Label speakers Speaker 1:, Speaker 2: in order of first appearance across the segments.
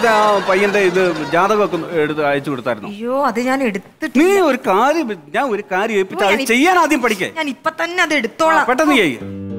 Speaker 1: ആ പയ്യന്റെ ഇത് ജാതകമൊക്കെ ഒന്ന് എടുത്ത് അയച്ചു കൊടുത്തായിരുന്നു
Speaker 2: അയ്യോ അത് ഞാൻ എടുത്തിട്ട്
Speaker 1: നീ ഒരു കാര്യം ഞാൻ ഒരു കാര്യം ഏൽപ്പിച്ച അത് ചെയ്യാൻ ആദ്യം പഠിക്കേ
Speaker 2: ഞാൻ ഇപ്പൊ തന്നെ അത് എടുത്തോളാം
Speaker 1: പെട്ടെന്ന് ചെയ്യ്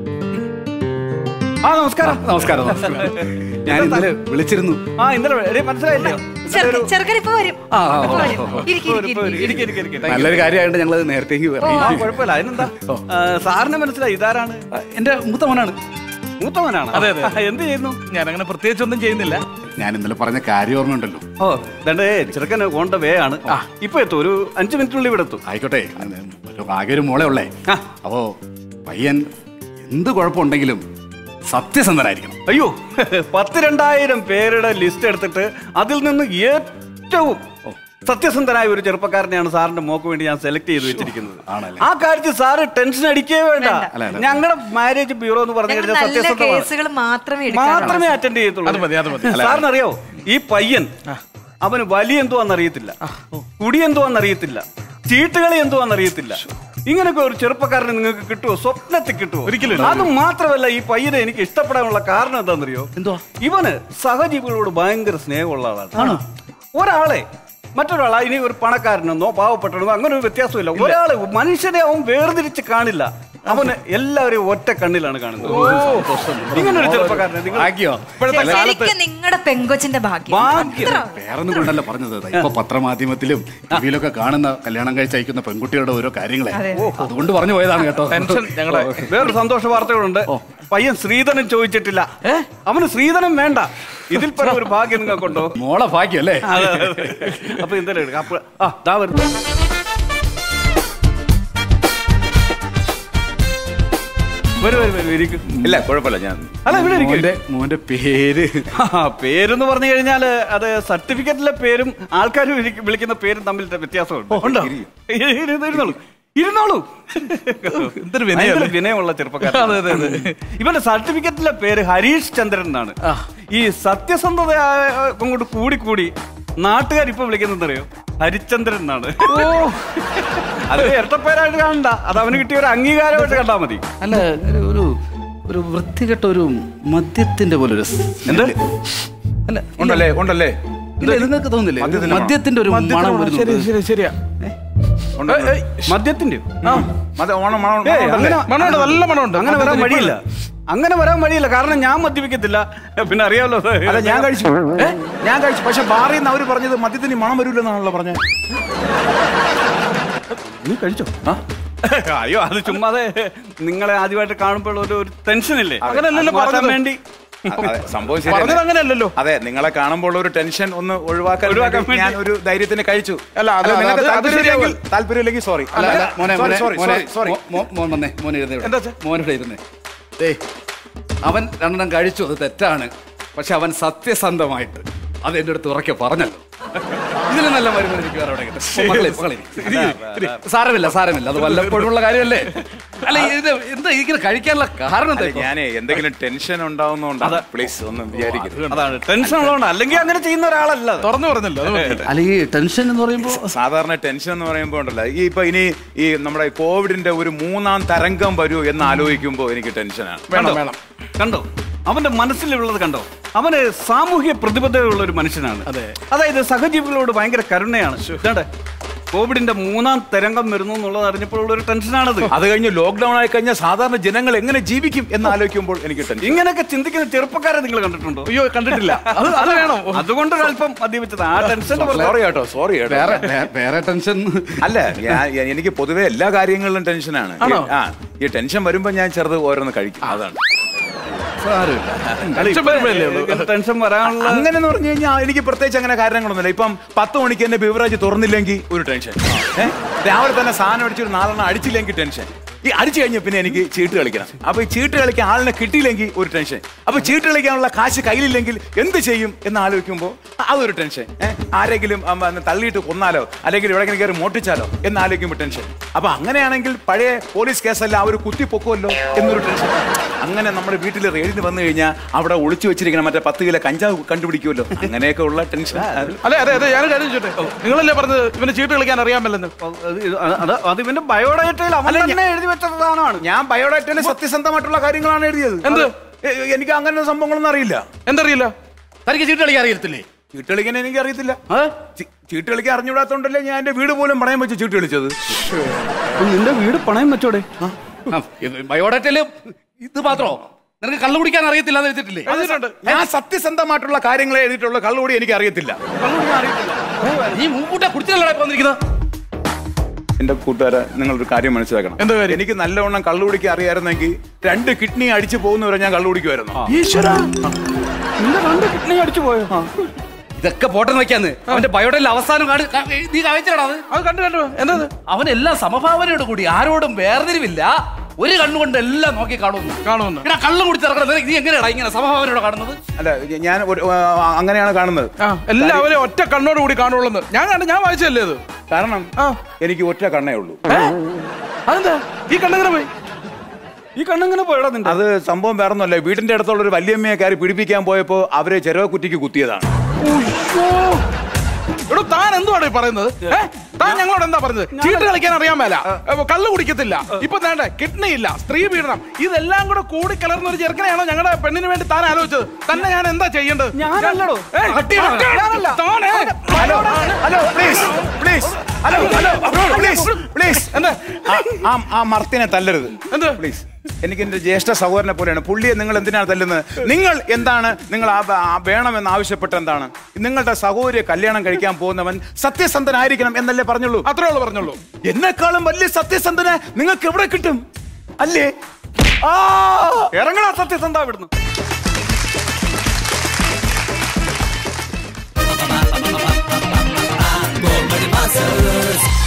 Speaker 1: ആ നമസ്കാരം
Speaker 3: നമസ്കാരം നമസ്കാരം ഞാൻ ഇന്നലെ വിളിച്ചിരുന്നു
Speaker 1: ആ ഇന്നലെ എടേ, മനസ്സിലായില്ലേ
Speaker 2: ചെറുക്കൻ ചെറുക്കൻ ഇപ്പൊ വരും
Speaker 3: ആ, ആ,
Speaker 2: ഇപ്പൊ വരും.
Speaker 1: ഇപ്പൊ
Speaker 2: ഇരിക്ക്,
Speaker 1: ഒരു-
Speaker 2: ഇരിക്ക്,
Speaker 1: ഇപ്പൊ ഒരു-
Speaker 2: ഇരിക്ക്.
Speaker 1: ഇരിക്ക്, ഇരിക്ക്, ഇരിക്ക്.
Speaker 3: നല്ലൊരു കാര്യമായിട്ട് ഞങ്ങൾ നേരത്തേക്ക് പറഞ്ഞു
Speaker 1: ആ കുഴപ്പമില്ല അതിനെന്താ ആ, സാറിന് മനസ്സിലായി ഇതാരാണ്
Speaker 3: എന്റെ മൂത്ത മോനാണ്
Speaker 1: മൂത്തവനാണ്
Speaker 4: അതെ, അതെ.
Speaker 1: എന്ത് ചെയ്യുന്നു
Speaker 4: ഞാൻ അങ്ങനെ പ്രത്യേകിച്ചൊന്നും ചെയ്യുന്നില്ല
Speaker 3: ഞാൻ ഇന്നലെ പറഞ്ഞ കാര്യം ഓർമ്മയുണ്ടല്ലോ
Speaker 1: ഓ ദണ്ടേ ചെറുക്കന് ഓണ്ട വേ ആണ് ഇപ്പൊ എത്തും ഒരു അഞ്ചു മിനിറ്റിനുള്ളിൽ ഇവിടെ എത്തും
Speaker 3: ആയിക്കോട്ടെ ഒരു ആകെ ഒരു മോളെ ഉള്ളേ
Speaker 1: ആ.
Speaker 3: അപ്പോ പയ്യൻ എന്ത് കുഴപ്പമുണ്ടെങ്കിലും സത്യസന്ധനായിരിക്കണം
Speaker 1: അയ്യോ പത്ത് രണ്ടായിരം പേരുടെ ലിസ്റ്റ് എടുത്തിട്ട് അതിൽ നിന്ന് ഏറ്റവും സത്യസന്ധനായ ഒരു ചെറുപ്പക്കാരനെയാണ് സാറിന്റെ മോക്ക് വേണ്ടി ഞാൻ സെലക്ട് ചെയ്ത് വെച്ചിരിക്കുന്നത്
Speaker 3: ആണല്ലേ?
Speaker 1: ആ കാര്യത്തിൽ സാറ് ടെൻഷൻ അടിക്കേ വേണ്ട
Speaker 3: അല്ല, അല്ല.
Speaker 1: ഞങ്ങളുടെ മാരേജ് ബ്യൂറോ എന്ന് പറഞ്ഞു
Speaker 2: ഞങ്ങൾ
Speaker 1: കഴിഞ്ഞാൽ
Speaker 2: നല്ല
Speaker 1: സത്യസന്ധമാണ്
Speaker 2: കേസുകൾ മാത്രമേ എടുക്കാറുള്ളൂ
Speaker 1: മാത്രമേ അറ്റൻഡ്
Speaker 4: അത് മതി, അത് മതി.
Speaker 1: ചെയ്യത്തുള്ളൂ സാറിനറിയോ ഈ പയ്യൻ അവന് വലിയ എന്തുവാന്നറിയത്തില്ല കുടി എന്തുവാന്നറിയത്തില്ല ചീട്ടുകളി എന്തുവാന്നറിയത്തില്ല ഇങ്ങനൊക്കെ ഒരു ചെറുപ്പക്കാരനെ നിങ്ങൾക്ക് കിട്ടുമോ സ്വപ്നത്തിൽ കിട്ടുമോ
Speaker 4: ഒരിക്കലും
Speaker 1: അത് മാത്രമല്ല ഈ പയ്യനെ എനിക്ക് ഇഷ്ടപ്പെടാനുള്ള കാരണം എന്താണെന്നറിയോ
Speaker 3: എന്തുവാ?
Speaker 1: ഇവന് സഹജീവികളോട് ഭയങ്കര സ്നേഹമുള്ള ആളാണ് ഒരാളെ മറ്റൊരാളെ ഇനി ഒരു പണക്കാരനെന്നോ പാവപ്പെട്ടവനെന്നോ അങ്ങനെ ഒരു വ്യത്യാസമില്ല ഒരാള് മനുഷ്യനെ അവൻ വേർതിരിച്ച് കാണില്ല അവന് എല്ലാവരെയും ഒറ്റ കണ്ണിലാണ് കാണുന്നത് ഇങ്ങനെ ഒരു ചെറുപ്പക്കാരനെ നിങ്ങൾ
Speaker 3: ഭാഗ്യോ
Speaker 2: ശരിക്കും നിങ്ങളുടെ പെങ്കൊച്ചിന്റെ ഭാഗ്യം
Speaker 1: ഭാഗ്യം.
Speaker 2: അത്ര.
Speaker 3: വേറൊന്നും കൊണ്ടല്ല പറഞ്ഞത് ദാ ഇപ്പൊ പത്രമാധ്യമത്തിലും ടിവിയിലൊക്കെ കാണുന്ന കല്യാണം കഴിച്ച് അയക്കുന്ന പെൺകുട്ടികളുടെ ഓരോ കാര്യങ്ങളെ അതുകൊണ്ട് പറഞ്ഞു പോയതാണ് കേട്ടോ
Speaker 4: ടെൻഷൻ ഞങ്ങളെ
Speaker 1: വേറൊരു സന്തോഷ വാർത്തകളുണ്ട് പയ്യൻ ശ്രീധരൻ ചോദിച്ചിട്ടില്ല അവന് ശ്രീധരൻ വേണ്ട ഇതിൽ പരം ഒരു ഭാഗ്യം നിങ്ങൾക്കുണ്ടോ
Speaker 3: മോളെ ഭാഗ്യം അല്ലേ
Speaker 1: അതെ, അതെ. അപ്പൊ എന്തായാലും എടുക്കാം അപ്പൊ ആ ദാ വരുന്നു വരൂ വരൂ വരൂ ഇരിക്കും
Speaker 5: ഇല്ല കുഴപ്പമില്ല ഞാൻ
Speaker 1: അല്ല ഇവിടെ ഇരിക്കും
Speaker 3: മോന്റെ മോന്റെ പേര്
Speaker 1: പേരെന്ന് പറഞ്ഞു കഴിഞ്ഞാല് അത് സർട്ടിഫിക്കറ്റിലെ പേരും ആൾക്കാർ വിളിക്കുന്ന പേരും തമ്മിൽ വ്യത്യാസമുണ്ട് ഉണ്ടോ ഇരുന്നോളൂ ഇരുന്നോളൂ
Speaker 4: എന്തൊരു വിനയം
Speaker 1: ഭയങ്കര
Speaker 4: അല്ലേ?
Speaker 1: വിനയമുള്ള ചെറുപ്പക്കാരൻ
Speaker 4: അതെ, അതെ, അതെ.
Speaker 1: ഇവന്റെ സർട്ടിഫിക്കറ്റിലെ പേര് ഹരീഷ് ചന്ദ്രൻ എന്നാണ് ഈ സത്യസന്ധത കൊണ്ട് കൂടി കൂടി നാട്ടുകാർ ഇപ്പൊ വിളിക്കുന്നത് അറിയോ ഹരിചന്ദ്രൻ എന്നാണ് അത് ഇരട്ടപ്പേരായിട്ട് കാണണ്ട അത് അവന് കിട്ടിയ ഒരു അംഗീകാരമായിട്ട് കണ്ടാ മതി
Speaker 3: അല്ല ഒരു ഒരു ഒരു വൃത്തികെട്ട ഒരു മദ്യത്തിന്റെ പോലെ ഒരു
Speaker 1: എന്ത്?
Speaker 3: അല്ല
Speaker 5: ഉണ്ടല്ലേ ഉണ്ടല്ലേ
Speaker 3: ഇല്ല നിങ്ങൾക്ക് തോന്നില്ലേ ഒരു
Speaker 5: മദ്യത്തിന്റെ മണം.
Speaker 3: മദ്യത്തിന്റെ ഒരു മണം
Speaker 4: ശരി
Speaker 3: വരുന്നു
Speaker 4: ശരി ശരിയാ
Speaker 5: ഉണ്ടല്ലേ?
Speaker 1: മദ്യത്തിന്റെ
Speaker 5: മത ഓണം മണം
Speaker 1: ഏയ്,
Speaker 5: മണം
Speaker 1: അങ്ങനെ
Speaker 5: ഉണ്ടല്ലേ?
Speaker 4: മണമുണ്ട് നല്ല മണമുണ്ട്
Speaker 1: അങ്ങനെ വരാൻ വഴിയില്ല അങ്ങനെ വരാൻ വഴിയില്ല കാരണം ഞാൻ മദ്യപിക്കത്തില്ല പിന്നെ അറിയാമല്ലോ
Speaker 5: അല്ല ഞാൻ കഴിച്ചു ഏ? ഞാൻ കഴിച്ചു പക്ഷെ ബാറിൽ നിന്ന് അവര് പറഞ്ഞത് മദ്യത്തിന് മണം വരൂലെന്നാണല്ലോ പറഞ്ഞത്
Speaker 1: നീ കഴിച്ചോ അയ്യോ അത് ചുമ്മാതെ നിങ്ങളെ ആദ്യമായിട്ട് കാണുമ്പോൾ ഒരു ഒരു ടെൻഷൻ ഇല്ലേ
Speaker 4: അങ്ങനെയല്ലല്ലോ
Speaker 1: അത് മാറ്റാൻ
Speaker 4: പറഞ്ഞത്.
Speaker 1: വേണ്ടി
Speaker 5: അതെ, സംഭവം ശരി
Speaker 4: പറഞ്ഞത് അങ്ങനെയല്ലല്ലോ
Speaker 5: അതെ നിങ്ങളെ കാണുമ്പോൾ ഒരു ടെൻഷൻ ഒന്ന് ഒഴിവാക്കാൻ
Speaker 1: ഒഴിവാക്കാൻ
Speaker 5: വേണ്ടി ഞാൻ ഒരു ധൈര്യത്തിന് കഴിച്ചു
Speaker 4: അല്ല, അത്
Speaker 5: നിങ്ങൾക്ക്
Speaker 4: അത് അത്
Speaker 5: താല്പര്യമില്ലെങ്കിൽ താല്പര്യമില്ലെങ്കിൽ സോറി
Speaker 3: അല്ല അല്ല മോനെ മോനെ
Speaker 5: സോറി
Speaker 3: മോനെ
Speaker 5: സോറി സോറി
Speaker 3: മോ- മോ- മോൻ വന്നേ മോനെ ഇരുന്നേ ഇവിടെ.
Speaker 4: എന്താ ചെ?
Speaker 3: മോനിവിടെ ഇരുന്നേ ദേ അവൻ രണ്ടെണ്ണം കഴിച്ചു അത് തെറ്റാണ് പക്ഷെ അവൻ സത്യസന്ധമായിട്ട് അത് എന്റെ അടുത്ത് ഉറക്കെ പറഞ്ഞല്ലോ ഇതിലും നല്ല മരുന്ന് എനിക്ക് വേറെ എവിടെ കിട്ടും ഓ, മക്കളെ, മക്കളെ, ഇരി, ഇരി. സാരമില്ല സാരമില്ല അത് വല്ലപ്പോഴുള്ള കാര്യമല്ലേ അല്ല ഇത് എന്താ ഇങ്ങനെ കഴിക്കാനുള്ള കാരണം എന്താ ഇപ്പൊ?
Speaker 5: ഞാനേ എന്തെങ്കിലും ടെൻഷൻ ഉണ്ടാവുന്നോണ്ടാണ് പ്ലീസ് ഒന്ന് വിചാരിക്കരുത്
Speaker 1: അതാണ് ടെൻഷൻ ഉള്ളതുകൊണ്ട് അല്ലെങ്കിൽ അങ്ങനെ ചെയ്യുന്ന ഒരാളല്ല അത്.
Speaker 4: തുറന്നു പറഞ്ഞല്ലോ അത് മതി.
Speaker 3: അല്ല ഈ ടെൻഷൻ എന്ന് പറയുമ്പോ
Speaker 5: സാധാരണ ടെൻഷൻ എന്ന് പറയുമ്പോൾ ഉണ്ടല്ലോ ഈ ഇപ്പൊ ഇനി ഈ നമ്മുടെ കോവിഡിന്റെ ഒരു മൂന്നാം തരംഗം വരൂ എന്ന് ആലോചിക്കുമ്പോൾ എനിക്ക് ടെൻഷനാണ്
Speaker 4: വേണം
Speaker 1: കണ്ടോ?
Speaker 4: വേണം
Speaker 1: കണ്ടോ അവന്റെ മനസ്സിലുള്ളത് കണ്ടോ അവന് സാമൂഹ്യ പ്രതിബദ്ധതയുള്ള ഒരു മനുഷ്യനാണ് അതായത് സഹജീവികളോട് ഭയങ്കര കരുണയാണ് ഇതാണ്ടെ, കോവിഡിന്റെ മൂന്നാം തരംഗം വരുന്നു എന്നുള്ളത് അറിഞ്ഞപ്പോഴുള്ള ഒരു ടെൻഷനാണത്
Speaker 5: അത് കഴിഞ്ഞ് ലോക്ക്ഡൌൺ ആയി കഴിഞ്ഞാൽ സാധാരണ ജനങ്ങൾ എങ്ങനെ ജീവിക്കും എന്ന് ആലോചിക്കുമ്പോൾ എനിക്ക് ടെൻഷൻ
Speaker 1: ഇങ്ങനെയൊക്കെ ചിന്തിക്കുന്ന ചെറുപ്പക്കാരെ നിങ്ങൾ കണ്ടിട്ടുണ്ടോ
Speaker 4: അയ്യോ കണ്ടിട്ടില്ല അത് അത് വേണം
Speaker 1: അതുകൊണ്ട് ഒരല്പം മദ്യപിച്ചത് ആ ടെൻഷന്റെ പുറത്ത്
Speaker 5: സോറി കേട്ടോ സോറി കേട്ടോ
Speaker 3: വേറെ വേ- വേറെ ടെൻഷൻ
Speaker 5: അല്ല ഞാൻ എനിക്ക് പൊതുവെ എല്ലാ കാര്യങ്ങളിലും ടെൻഷനാണ്
Speaker 4: ആണോ?
Speaker 5: ആ ഈ ടെൻഷൻ വരുമ്പോ ഞാൻ ചെറുത് ഓരോന്ന് കഴിക്കും അതാണ്
Speaker 4: ടെൻഷൻ വരുമ്പോഴല്ലേ ഉള്ളൂ.
Speaker 1: ടെൻഷൻ വരാനുള്ള
Speaker 5: അങ്ങനെ എന്ന് പറഞ്ഞു കഴിഞ്ഞാൽ എനിക്ക് പ്രത്യേകിച്ച് അങ്ങനെ കാര്യങ്ങളൊന്നുമില്ല ഇപ്പം പത്ത് മണിക്ക് എന്നെ ബിവറേജ് തുറന്നില്ലെങ്കിൽ ഒരു ടെൻഷൻ ഏഹ് രാവിലെ തന്നെ സാധനം അടിച്ചൊരു നാലെണ്ണം അടിച്ചില്ലെങ്കിൽ ടെൻഷൻ ഈ അടിച്ചു കഴിഞ്ഞ പിന്നെ എനിക്ക് ചീട്ട് കളിക്കണം അപ്പൊ ഈ ചീട്ട് കളിക്കാൻ ആളിനെ കിട്ടിയില്ലെങ്കിൽ ഒരു ടെൻഷൻ അപ്പൊ ചീട്ട് കളിക്കാനുള്ള കാശ് കയ്യിലില്ലെങ്കിൽ എന്ത് ചെയ്യും എന്ന് ആലോചിക്കുമ്പോൾ അതൊരു ടെൻഷൻ ഏഹ് ആരെങ്കിലും അമ്മ ഒന്ന് തള്ളിയിട്ട് കൊന്നാലോ അല്ലെങ്കിൽ എവിടെയെങ്കിലും കയറി മോട്ടിച്ചാലോ എന്ന് ആലോചിക്കുമ്പോൾ ടെൻഷൻ അപ്പൊ അങ്ങനെയാണെങ്കിൽ പഴയ പോലീസ് കേസല്ല അവർ കുത്തിപ്പൊക്കുമല്ലോ എന്നൊരു ടെൻഷൻ അങ്ങനെ നമ്മുടെ വീട്ടിൽ റെയ്ഡിന് വന്നു കഴിഞ്ഞാൽ അവിടെ ഒളിച്ചു വെച്ചിരിക്കണം മറ്റേ പത്ത് കിലോ കഞ്ചാവ് കണ്ടുപിടിക്കുമല്ലോ അങ്ങനെയൊക്കെ ഉള്ള ടെൻഷൻ
Speaker 4: അതെ അതെ അതെ ഞാൻ കാര്യം ചോട്ടെ നിങ്ങളല്ലേ പറഞ്ഞത് ഇവന് ചീട്ട് കളിക്കാൻ അറിയാമല്ലെന്ന്
Speaker 1: അത് ഇത് അത് അത് ഇവന്റെ ബയോഡേറ്റയിൽ അവൻ തന്നെ എഴുതി വെച്ച സാധനമാണ്
Speaker 5: ഞാൻ ബയോഡാറ്റയിലെ സത്യസന്ധമായിട്ടുള്ള കാര്യങ്ങളാണ് എഴുതിയത്
Speaker 4: എന്ത്?
Speaker 5: എ- എനിക്ക് അങ്ങനെ സംഭവങ്ങളൊന്നും അറിയില്ല
Speaker 4: എന്തറിയില്ല
Speaker 3: തനിക്ക് ചീട്ട് കളിക്കാൻ അറിയത്തില്ലേ
Speaker 5: ചീട്ട് കളിക്കാൻ എനിക്ക് അറിയത്തില്ല ചീ- ചീട്ട് കളിക്കാൻ അറിഞ്ഞുകൂടാത്തോണ്ടല്ലേ ഞാൻ എന്റെ വീട് പോലും പണയം വെച്ച് ചീട്ട് കളിച്ചത്
Speaker 1: നിന്റെ വീട് പണയം വെച്ചോടെ
Speaker 3: ബയോഡേറ്റയില് ഇത് മാത്രോ നിനക്ക് കള്ളു കുടിക്കാൻ അറിയത്തില്ല എന്ന് എഴുതിട്ടില്ലേ
Speaker 4: എഴുതിയിട്ടുണ്ട്
Speaker 5: ഞാൻ സത്യസന്ധമായിട്ടുള്ള കാര്യങ്ങളെ എഴുതിയിട്ടുള്ള കള്ളുകൂടി എനിക്ക് അറിയത്തില്ല
Speaker 3: നീ മുൻകൂട്ടെ കുടിച്ചില്ലടാ ഇപ്പൊ വന്നിരിക്കുന്നത്
Speaker 5: എന്റെ കൂട്ടുകാരെ നിങ്ങളൊരു കാര്യം മനസ്സിലാക്കണം
Speaker 4: എന്താ കാര്യം?
Speaker 5: എനിക്ക് നല്ലവണ്ണം കള്ളുകുടിക്കാൻ അറിയായിരുന്നെങ്കിൽ രണ്ട് കിഡ്നി അടിച്ചു പോകുന്നവരെ ഞാൻ കള്ളുകുടിക്കുമായിരുന്നു
Speaker 1: ഈശ്വര നിന്റെ രണ്ട് കിഡ്നി അടിച്ചു പോയോ
Speaker 3: ഇതൊക്കെ പോട്ടെ നോക്കിയാന്ന് അവന്റെ ബയോഡേറ്റിൽ അവസാനം കാണി- കാ- നീ കാണിച്ചടാ അത്
Speaker 4: അത് കണ്ടു കണ്ടു എന്താ ഇത്?
Speaker 3: അവൻ എല്ലാം സമഭാവനയോട് കൂടി ആരോടും വേർതിരിവില്ല ഒരു കണ്ണുകൊണ്ട് എല്ലാം നോക്കി കാണുന്നു
Speaker 4: കാണുമെന്ന്
Speaker 3: പിന്നെ കള്ളം കുടിച്ചിറക്കണം നീ എങ്ങനെയാടാ ഇങ്ങനെ സമഭാവനയോടെ കാണുന്നത്
Speaker 5: അല്ല ഞാൻ ഒരു ആ, അങ്ങനെയാണ് കാണുന്നത്
Speaker 4: ആ എല്ലാവരും ഒറ്റ കണ്ണോട് കൂടി കാണുള്ളൂ ഞാൻ കണ്ട് ഞാൻ വായിച്ചല്ലേ അത്
Speaker 5: കാരണം
Speaker 4: ആ
Speaker 5: എനിക്ക് ഒറ്റ കണ്ണേ ഉള്ളൂ
Speaker 4: അതെന്താ ഈ കണ്ണെങ്ങനെ പോയി
Speaker 1: ഈ കണ്ണെങ്ങനെ പോയടാ നിന്റെ
Speaker 5: അത് സംഭവം വേറൊന്നുമല്ല വീടിന്റെ അടുത്തുള്ള ഒരു വല്യമ്മയെ കയറി പിടിപ്പിക്കാൻ പോയപ്പോ അവരെ ചെരവ കുറ്റിക്ക് കുത്തിയതാണ്
Speaker 4: എടോ താൻ എന്തുവാണ് ഈ പറയുന്നത് ഏ? താൻ ഞങ്ങളോട് എന്താ പറഞ്ഞത് ചീട്ട് കളിക്കാൻ അറിയാൻ മേല ഏ, കള്ള് കുടിക്കത്തില്ല ഇപ്പൊ വേണ്ട കിഡ്നി ഇല്ല സ്ത്രീ പീഡനം ഇതെല്ലാം കൂടെ കൂടി കലർന്ന ഒരു ചെറുക്കനെയാണോ ഞങ്ങളുടെ പെണ്ണിന് വേണ്ടി താൻ ആലോചിച്ചത് തന്നെ ഞാൻ എന്താ ചെയ്യേണ്ടത്
Speaker 1: ഞാനല്ലടോ
Speaker 4: ഏ, ഞാനല്ല. താനേ
Speaker 5: hello hello please please hello hello please please
Speaker 4: എന്താ
Speaker 5: ആ ആ മർത്തിനെ തല്ലരുത്
Speaker 4: എന്ത്
Speaker 5: പ്ലീസ് എനിക്ക് എന്റെ ജ്യേഷ്ഠ സഹോദരനെ പോലെയാണ് പുള്ളിയെ നിങ്ങൾ എന്തിനാണ് തല്ലുന്നത് നിങ്ങൾ എന്താണ് നിങ്ങൾ ആ- ആ വേണമെന്ന് ആവശ്യപ്പെട്ട എന്താണ് നിങ്ങളുടെ സഹോദരിയെ കല്യാണം കഴിക്കാൻ പോകുന്നവൻ സത്യസന്ധനായിരിക്കണം എന്നല്ലേ പറഞ്ഞുള്ളൂ
Speaker 4: അത്രേ ഉള്ളൂ പറഞ്ഞുള്ളൂ
Speaker 5: എന്നെക്കാളും വലിയ സത്യസന്ധനെ നിങ്ങൾക്ക് എവിടെ കിട്ടും അല്ലേ ആ
Speaker 1: ഇറങ്ങണ സത്യസന്ധ വിടുന്നു
Speaker 6: Comedy Masters